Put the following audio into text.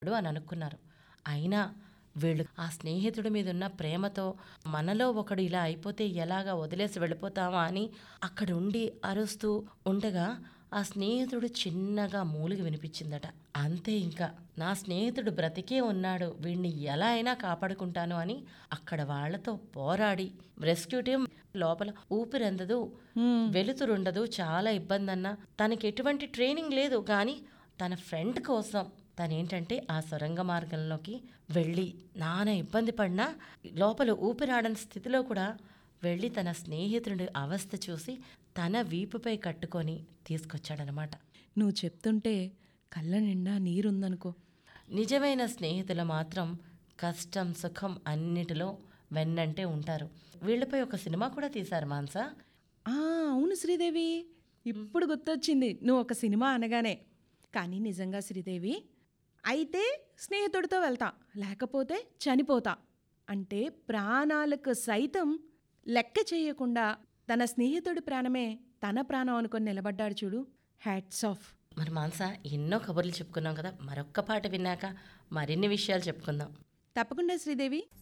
do అని అనుకున్నారు అయినా వీళ్ళు ఆ స్నేహితుడి మీద ఉన్న ప్రేమతో మనలో ఒకడు ఇలా అయిపోతే ఎలాగా వదిలేసి వెళ్ళిపోతామా అని అక్కడ ఉండి అరుస్తూ ఉండగా ఆ స్నేహితుడు చిన్నగా మూలిగి వినిపించిందట అంతే ఇంకా నా స్నేహితుడు బ్రతికే ఉన్నాడు వీడిని ఎలా అయినా కాపాడుకుంటాను అని అక్కడ వాళ్ళతో పోరాడి రెస్క్యూ టీం లోపల ఊపిరందదు వెలుతురుండదు చాలా ఇబ్బంది అన్న తనకి ఎటువంటి ట్రైనింగ్ లేదు కానీ తన ఫ్రెండ్ కోసం తనేంటంటే ఆ సొరంగ మార్గంలోకి వెళ్ళి నానా ఇబ్బంది పడినా లోపల ఊపిరాడని స్థితిలో కూడా వెళ్ళి తన స్నేహితుడి అవస్థ చూసి తన వీపుపై కట్టుకొని తీసుకొచ్చాడనమాట నువ్వు చెప్తుంటే కళ్ళ నిండా నీరుందనుకో నిజమైన స్నేహితులు మాత్రం కష్టం సుఖం అన్నిటిలో వెన్నంటే ఉంటారు వీళ్ళపై ఒక సినిమా కూడా తీశారు మాన్సా ఆ, అవును శ్రీదేవి ఇప్పుడు గుర్తొచ్చింది నువ్వు ఒక సినిమా అనగానే కానీ నిజంగా శ్రీదేవి అయితే స్నేహితుడితో వెళ్తా లేకపోతే చనిపోతా అంటే ప్రాణాలకు సైతం లెక్క చేయకుండా తన స్నేహితుడి ప్రాణమే తన ప్రాణం అనుకొని నిలబడ్డాడు చూడు హ్యాట్స్ ఆఫ్ మరి మాన్సా ఎన్నో కబుర్లు చెప్పుకున్నాం కదా మరొక్క పాట విన్నాక మరిన్ని విషయాలు చెప్పుకుందాం తప్పకుండా శ్రీదేవి